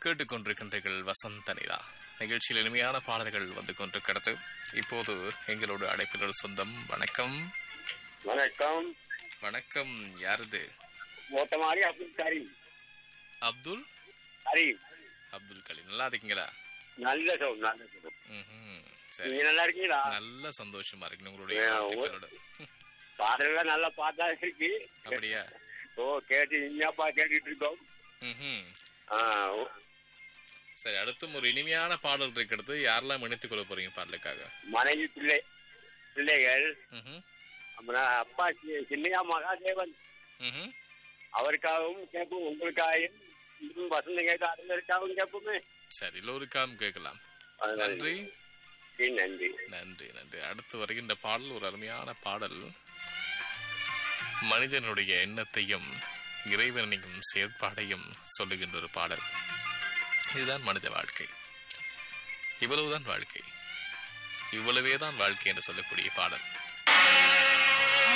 கேட்டுக்கொண்டிருக்கின்றீர்கள் வசந்த நிலா நிகழ்ச்சியில் எளிமையான பாடல்கள் வந்து கொண்டிருக்கிறது இப்போது எங்களோட அழைப்பில் ஒரு சொந்தம் வணக்கம் வணக்கம் வணக்கம் யாருது மொத்தமாரி அப்துல் கரீம் அப்துல் கரீம் அப்துல் கலீம் நல்லா இருக்கீங்களா நல்ல சவுண்ட் நல்ல சவுண்ட் ம்ஹும். சரி நீங்க நல்லா இருக்கீங்களா நல்ல சந்தோஷமா இருக்கு உங்களுடைய ஏன், வாழ்த்துக்களோட பாடல்கள் நல்லா பார்த்தா இருக்கு அப்படியா ஓ கேட்டு இனியாப்பா கேட்டுட்டு இருக்கோம் ம்ஹும். ஆ, ஓ, சரி அடுத்தும் ஒரு இனிமையான பாடல் இருக்கிறது யாரெல்லாம் இணைத்துக் கொள்ள போறீங்க பாடலுக்காக மனைவி பிள்ளை பிள்ளைகள் ம்ஹும். அப்புறம் அப்பா சி- சின்னையா மகாதேவன் ம்ஹும். அவருக்காகவும் கேட்போம் உங்களுக்காகவும் இன்னும் வசந்த கேட்ட அனைவருக்காகவும் கேட்போமே சரி எல்லோருக்காகவும் கேட்கலாம் அதனால நன்றி நன்றி நன்றி நன்றி அடுத்து வருகின்ற பாடல் ஒரு அருமையான பாடல் மனிதனுடைய எண்ணத்தையும் இறைவனையும் செயற்பாடையும் சொல்லுகின்ற ஒரு பாடல் இதுதான் மனித வாழ்க்கை இவ்வளவுதான் வாழ்க்கை இவ்வளவேதான் வாழ்க்கை என்று சொல்லக்கூடிய பாடல்